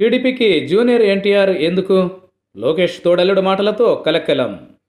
టీడీపీకి జూనియర్ ఎన్టీఆర్ ఎందుకు లోకేష్ తోడల్లుడు మాటలతో కలకలం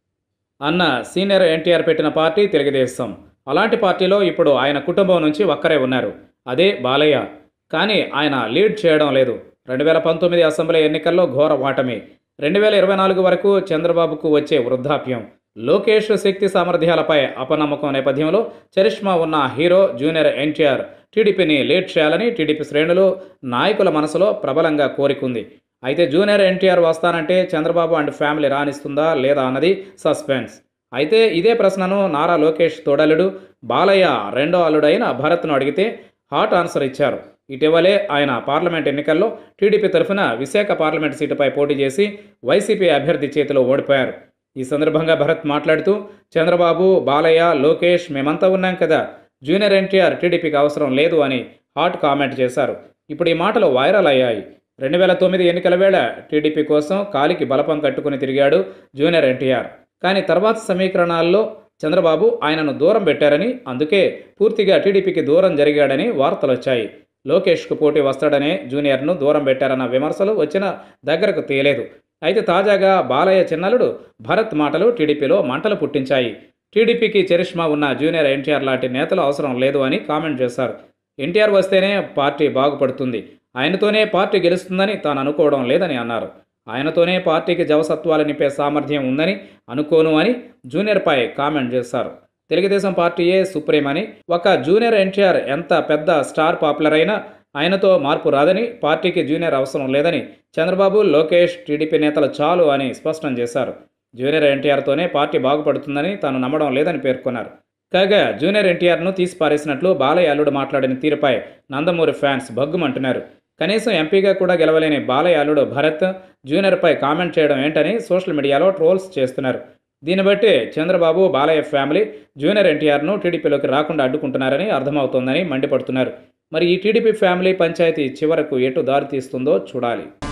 అన్న సీనియర్ ఎన్టీఆర్ పెట్టిన పార్టీ తెలుగుదేశం అలాంటి పార్టీలో ఇప్పుడు ఆయన కుటుంబం నుంచి ఒక్కరే ఉన్నారు అదే బాలయ్య కానీ ఆయన లీడ్ చేయడం లేదు రెండు వేల పంతొమ్మిది అసెంబ్లీ ఎన్నికల్లో ఘోర ఓటమి రెండు వేల ఇరవై నాలుగు వరకు చంద్రబాబుకు వచ్చే వృద్ధాప్యం లోకేష్ శక్తి సామర్థ్యాలపై అపనమ్మకం నేపథ్యంలో చరిష్మా ఉన్న హీరో జూనియర్ ఎన్టీఆర్ టీడీపీని లీడ్ చేయాలని టీడీపీ శ్రేణులు నాయకుల మనసులో ప్రబలంగా కోరికుంది అయితే జూనియర్ ఎన్టీఆర్ వస్తానంటే చంద్రబాబు అండ్ ఫ్యామిలీ రాణిస్తుందా లేదా అన్నది సస్పెన్స్ అయితే ఇదే ప్రశ్నను నారా లోకేష్ తోడలుడు బాలయ్య రెండో అల్లుడైన భరత్ను అడిగితే హాట్ ఆన్సర్ ఇచ్చారు ఇటీవలే ఆయన పార్లమెంట్ ఎన్నికల్లో టీడీపీ తరఫున విశాఖ పార్లమెంట్ సీటుపై పోటీ చేసి వైసీపీ అభ్యర్థి చేతిలో ఓడిపోయారు ఈ సందర్భంగా భరత్ మాట్లాడుతూ చంద్రబాబు బాలయ్య లోకేష్ మేమంతా ఉన్నాం కదా జూనియర్ ఎన్టీఆర్ టీడీపీకి అవసరం లేదు అని హాట్ కామెంట్ చేశారు ఇప్పుడు ఈ మాటలు వైరల్ అయ్యాయి రెండు వేల తొమ్మిది ఎన్నికల వేళ టీడీపీ కోసం కాలికి బలపం కట్టుకుని తిరిగాడు జూనియర్ ఎన్టీఆర్ కానీ తర్వాత సమీకరణాల్లో చంద్రబాబు ఆయనను దూరం పెట్టారని అందుకే పూర్తిగా టీడీపీకి దూరం జరిగాడని వార్తలు వచ్చాయి లోకేష్కు పోటీ వస్తాడనే జూనియర్ను దూరం పెట్టారన్న విమర్శలు వచ్చిన దగ్గరకు తేలేదు అయితే తాజాగా బాలయ్య చిన్నలుడు భరత్ మాటలు టీడీపీలో మంటలు పుట్టించాయి టీడీపీకి చరిష్మా ఉన్న జూనియర్ ఎన్టీఆర్ లాంటి నేతలు అవసరం లేదు అని కామెంట్ చేశారు ఎన్టీఆర్ వస్తేనే పార్టీ బాగుపడుతుంది ఆయనతోనే పార్టీ గెలుస్తుందని తాను అనుకోవడం లేదని అన్నారు ఆయనతోనే పార్టీకి జవసత్వాలు నింపే సామర్థ్యం ఉందని అనుకోను అని జూనియర్పై కామెంట్ చేశారు తెలుగుదేశం పార్టీయే సుప్రీం అని ఒక జూనియర్ ఎన్టీఆర్ ఎంత పెద్ద స్టార్ పాపులర్ అయినా ఆయనతో మార్పు రాదని పార్టీకి జూనియర్ అవసరం లేదని చంద్రబాబు లోకేష్ టీడీపీ నేతలు చాలు అని స్పష్టం చేశారు జూనియర్ ఎన్టీఆర్తోనే పార్టీ బాగుపడుతుందని తాను నమ్మడం లేదని పేర్కొన్నారు కాగా జూనియర్ ఎన్టీఆర్ను తీసి పారేసినట్లు బాలయ్య అల్లుడు మాట్లాడిన తీరుపై నందమూరి ఫ్యాన్స్ భగ్గుమంటున్నారు కనీసం ఎంపీగా కూడా గెలవలేని బాలయ్య అల్లుడు భరత్ జూనియర్పై కామెంట్ చేయడం ఏంటని సోషల్ మీడియాలో ట్రోల్స్ చేస్తున్నారు దీన్ని బట్టి చంద్రబాబు బాలయ్య ఫ్యామిలీ జూనియర్ ఎన్టీఆర్ను టీడీపీలోకి రాకుండా అడ్డుకుంటున్నారని అర్థమవుతోందని మండిపడుతున్నారు మరి ఈ టీడీపీ ఫ్యామిలీ పంచాయతీ చివరకు ఎటు దారి తీస్తుందో చూడాలి